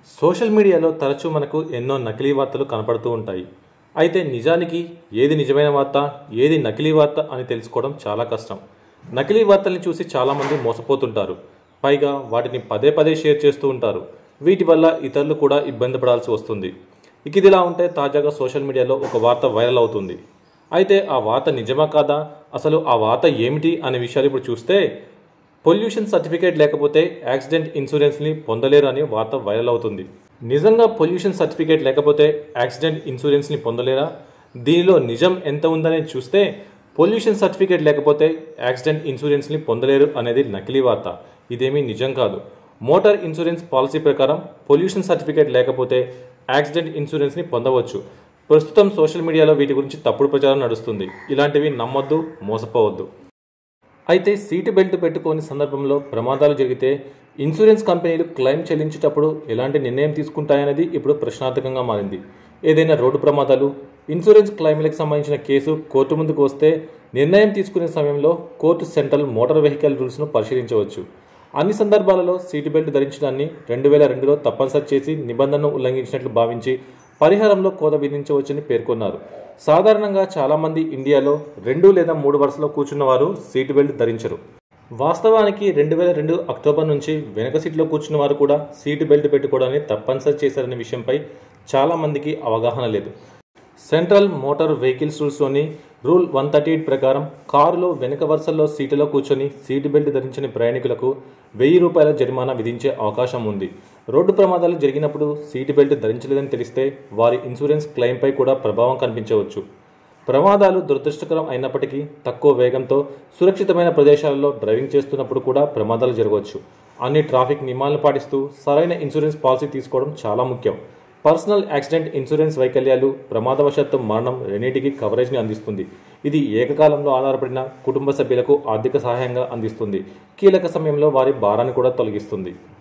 social మీడియాలో తరచూ మనకు ఎన్నో నకిలీ వార్తలు కనపడుతూ ఉంటాయి అయితే నిజానికి ఏది నిజమైన వార్త ఏది నకిలీ వార్త అని తెలుసుకోవడం చాలా కష్టం నకిలీ వార్తల్ని చూసి చాలామంది మోసపోతుంటారు పైగా వాటిని పదే పదే షేర్ చేస్తూ ఉంటారు వీటి వల్ల ఇతరులు కూడా ఇబ్బంది పడాల్సి వస్తుంది ఇక ఇదిలా ఉంటే తాజాగా సోషల్ మీడియాలో ఒక వార్త వైరల్ అవుతుంది అయితే ఆ వార్త నిజమా కాదా అసలు ఆ వార్త ఏమిటి అనే విషయాలు ఇప్పుడు చూస్తే పొల్యూషన్ సర్టిఫికేట్ లేకపోతే యాక్సిడెంట్ ఇన్సూరెన్స్ని పొందలేరు అని వార్త వైరల్ అవుతుంది నిజంగా పొల్యూషన్ సర్టిఫికేట్ లేకపోతే యాక్సిడెంట్ ఇన్సూరెన్స్ని పొందలేరా దీనిలో నిజం ఎంత ఉందనేది చూస్తే పొల్యూషన్ సర్టిఫికేట్ లేకపోతే యాక్సిడెంట్ ఇన్సూరెన్స్ని పొందలేరు అనేది నకిలీ వార్త ఇదేమీ నిజం కాదు మోటార్ ఇన్సూరెన్స్ పాలసీ ప్రకారం పొల్యూషన్ సర్టిఫికేట్ లేకపోతే యాక్సిడెంట్ ఇన్సూరెన్స్ని పొందవచ్చు ప్రస్తుతం సోషల్ మీడియాలో వీటి గురించి తప్పుడు ప్రచారం నడుస్తుంది ఇలాంటివి నమ్మొద్దు మోసపోవద్దు అయితే సీటు బెల్ట్ పెట్టుకోని సందర్భంలో ప్రమాదాలు జరిగితే ఇన్సూరెన్స్ కంపెనీలు క్లెయిమ్ చెల్లించేటప్పుడు ఎలాంటి నిర్ణయం తీసుకుంటాయనేది ఇప్పుడు ప్రశ్నార్థకంగా మారింది ఏదైనా రోడ్డు ప్రమాదాలు ఇన్సూరెన్స్ క్లెయిమ్లకు సంబంధించిన కేసు కోర్టు ముందుకు వస్తే నిర్ణయం తీసుకునే సమయంలో కోర్టు సెంట్రల్ మోటార్ వెహికల్ రూల్స్ను పరిశీలించవచ్చు అన్ని సందర్భాలలో సీటు బెల్ట్ ధరించడాన్ని రెండు వేల రెండులో తప్పనిసరి చేసి నిబంధనను ఉల్లంఘించినట్లు భావించి పరిహారంలో కోత విధించవచ్చని పేర్కొన్నారు సాధారణంగా చాలామంది ఇండియాలో రెండు లేదా మూడు వరుసలో కూర్చున్న వారు సీటు బెల్ట్ ధరించరు వాస్తవానికి రెండు వేల రెండు అక్టోబర్ నుంచి వెనక సీట్లో కూర్చున్న వారు కూడా సీటు బెల్ట్ పెట్టుకోవడాన్ని తప్పనిసరి చేశారనే విషయంపై చాలామందికి అవగాహన లేదు సెంట్రల్ మోటార్ వెహికల్స్ రూల్స్లోని రూల్ వన్ థర్టీ ఎయిట్ ప్రకారం కారులో వెనుక వరుసల్లో సీటులో కూర్చొని సీటు బెల్ట్ ధరించని ప్రయాణికులకు వెయ్యి రూపాయల జరిమానా విధించే అవకాశం ఉంది రోడ్డు ప్రమాదాలు జరిగినప్పుడు సీటు బెల్ట్ ధరించలేదని తెలిస్తే వారి ఇన్సూరెన్స్ క్లెయిమ్పై కూడా ప్రభావం కనిపించవచ్చు ప్రమాదాలు దురదృష్టకరం అయినప్పటికీ తక్కువ వేగంతో సురక్షితమైన ప్రదేశాలలో డ్రైవింగ్ చేస్తున్నప్పుడు కూడా ప్రమాదాలు జరగవచ్చు అన్ని ట్రాఫిక్ నియమాలను పాటిస్తూ సరైన ఇన్సూరెన్స్ పాలసీ తీసుకోవడం చాలా ముఖ్యం పర్సనల్ యాక్సిడెంట్ ఇన్సూరెన్స్ వైకల్యాలు ప్రమాదవశాత్తు మరణం రెండింటికి కవరేజ్ని అందిస్తుంది ఇది ఏకకాలంలో ఆధారపడిన కుటుంబ సభ్యులకు ఆర్థిక సహాయంగా అందిస్తుంది కీలక సమయంలో వారి భారాన్ని కూడా తొలగిస్తుంది